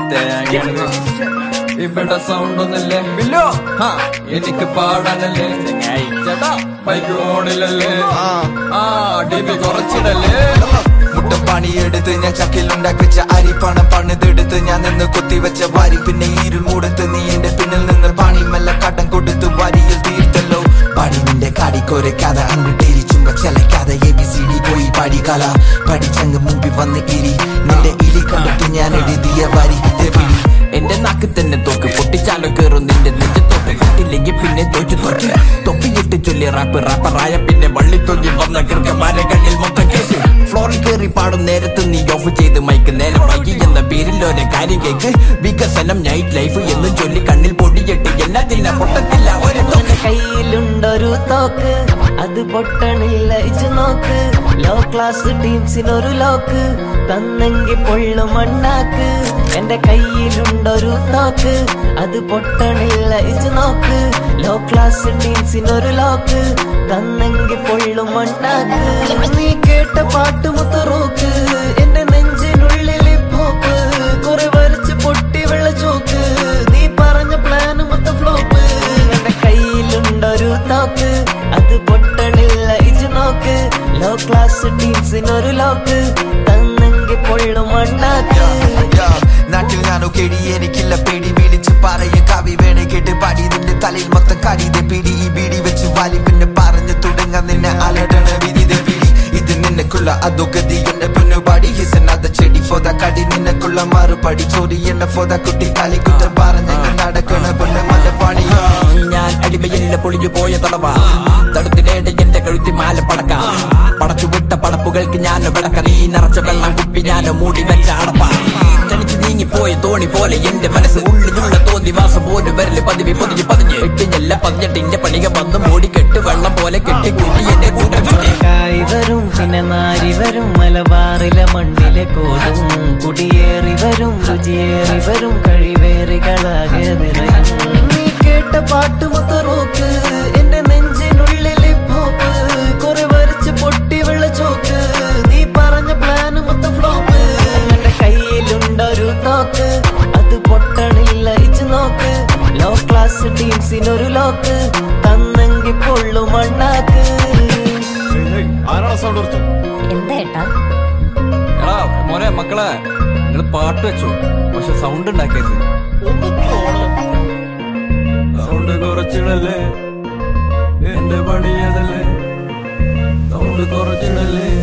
തേങ്ങ ഇവിടെ സൗണ്ട് ഒന്നല്ലേ ബില്ലോ ഹാ എനിക്ക് പാടാനല്ലേ ചേട്ടാ ബൈക്ക് ഓടില്ലല്ലേ ആ ഡി ബി കുറച്ചിടല്ലേ മുട്ടപ്പണിയെടുത്ത് ഞാൻ ചക്കിലുണ്ടാക്കി വെച്ച അരിപ്പണം പണിതെടുത്ത് ഞാൻ നിന്ന് കൊത്തിവെച്ച വാരി പിന്നെ ഈരുൾ മൂടത്ത് നീ എന്റെ പിന്നിൽ നിന്ന് പണി മെല്ലെ കടം കൊടുത്ത് വരിയിൽ തീർത്തല്ലോ പടി നിന്റെ കടിക്കൊരക്കാതെ അങ്ങോട്ടിരിച്ചുമ്പോ ചെലക്കാതെ എ ബി സി ഡി പോയി പഠിക്കല പഠിച്ചങ്ങ് മുമ്പിൽ വന്ന് ഇരി നിന്റെ ഇലി കണ്ടിട്ട് ഞാൻ എഴുതിയ വരി ഇതേ പിടി എന്റെ നാക്ക് തന്നെ തോക്ക് പൊട്ടിച്ചാലോ കേറും നിന്റെ നെഞ്ചത്തോട്ട് കിട്ടില്ലെങ്കിൽ പിന്നെ തോറ്റു തോറ്റ് തൊപ്പിയിട്ട് ചൊല്ലി റാപ്പ് റാപ്പറായ പിന്നെ വള്ളി തൊങ്ങി വന്ന കൃത്യമാരെ കണ്ണിൽ മൊത്തം കേസ് ഫ്ലോറിൽ കയറി പാടും നേരത്ത് നീ ഓഫ് ചെയ്ത് മൈക്ക് നേരം വൈകി എന്ന പേരിൽ ഒരു കാര്യം കേക്ക് വികസനം നൈറ്റ് ലൈഫ് എന്നും ചൊല്ലി കണ്ണിൽ പൊടിയിട്ട് എല്ലാത്തില്ല പൊട്ടത്തില്ല ഒരു തോക്ക് കയ്യിലുണ്ടൊരു തോക്ക് അത് പൊട്ടണില്ല ഇച്ചു നോക്ക് ലോ ക്ലാസ് ടീംസിനൊരു ലോക്ക് തന്നെങ്കി പൊള്ളു മണ്ണാക്ക് എന്റെ കയ്യിലുണ്ടൊരു തോക്ക് അത് പൊട്ടണില്ല ഇച്ചു നോക്ക് ലോ ക്ലാസ് ടീംസിനൊരു ലോക്ക് തന്നെങ്കി പൊള്ളു മണ്ണാക്ക് നീ കേട്ട പാട്ട് മുത്തറോക്ക് എന്റെ നെഞ്ചിനുള്ളിൽ പോപ്പ് കുറെ വരച്ച് പൊട്ടി വെള്ളച്ചോക്ക് നീ പറഞ്ഞ പ്ലാൻ മൊത്ത ഫ്ലോപ്പ് എന്റെ കയ്യിലുണ്ടൊരു തോക്ക് അത് പൊട്ടണില്ല ഇജ് നോക്ക് ലോ ക്ലാസ് ടീംസിനൊരു ലോക്ക് തന്നെങ്കി പൊള്ളു മണ്ണാക്ക് യാ, നാട്ടിൽ ഞാനോ കേടി എനിക്കില്ല പേടി വിളിച്ച് പറയും കവി വേണ കേട്ട് പാടി നിന്റെ തലയിൽ മൊത്തം കടിതെ പിടി ഈ ബീഡി വെച്ച് വാലി പിന്നെ പറഞ്ഞു തുടങ്ങാൻ നിന്നെ അലടണ വിധിതെ പിടി ഇത് നിനക്കുള്ള അധോഗതി എന്നെ പൊന്നു പാടി ഹിസനാഥ ചെടി ഫോത കടി നിനക്കുള്ള മറുപടി ചോരി എന്നെ ഫോത കുട്ടി കളി കുറ്റം പറഞ്ഞെങ്കിൽ നടക്കണ പൊന്നെ മല പണിയാ ഞാൻ അടിമയില്ല പൊളിഞ്ഞു പോയ തടവ തടുത്തിടേണ്ട എന്റെ കഴുത്തി മാല പടക്ക പടച്ചു വിട്ട പടപ്പുകൾക്ക് ഞാൻ വിളക്ക നീ നിറച്ച വെള്ളം കുപ്പി ഞാൻ മൂടി വെച്ച അടപ്പ ചലിച്ച് നീങ്ങിപ്പോയ തോണി പോലെ എന്റെ മനസ്സ് ഉള്ളിലുള്ള തോന്നി വാസം പോലും വരല് പതിവി പൊതിഞ്ഞ് പതിഞ്ഞ് എട്ടിഞ്ഞല്ല പതിഞ്ഞെട്ടിന്റെ പണിക വന്ന് മൂടി കെട്ട് വെള്ളം പോലെ കെട്ടി കൂട്ടി എന്റെ കൂട്ടം ചുറ്റി കായ് വരും പിന്നെ നാരി വരും മലബാറിലെ മണ്ണിലെ കോടും കുടിയേറി വരും രുചിയേറി വരും കഴിവേറികളാകെ നിറയും നീ കേട്ട പാട്ട് മുത്തറോക്ക് എന്റെ നെഞ്ചിനുള്ളിലെ പോപ്പ് കുറെ വരച്ച് പൊട്ടി വെള്ളച്ചോക്ക് നീ പറഞ്ഞ പ്ലാൻ മൊത്തം ഫ്ലോപ്പ് എന്റെ കയ്യിലുണ്ടൊരു തോക്ക് അത് പൊട്ടണില്ല ഇച്ച് നോക്ക് ലോ ക്ലാസ് ടീംസിനൊരു ലോക്ക് തന്നെങ്കി പൊള്ളു മണ്ണാക്ക് ആരാണ് സൗണ്ട് കുറച്ചു എന്താ ഏട്ടാ എടാ മോനെ മക്കളെ നിങ്ങൾ പാട്ട് വെച്ചു പക്ഷെ സൗണ്ട് ഉണ്ടാക്കരുത് സൗണ്ട് കുറച്ചിടല്ലേ എന്റെ പണി അതല്ലേ സൗണ്ട് കുറച്ചിടല്ലേ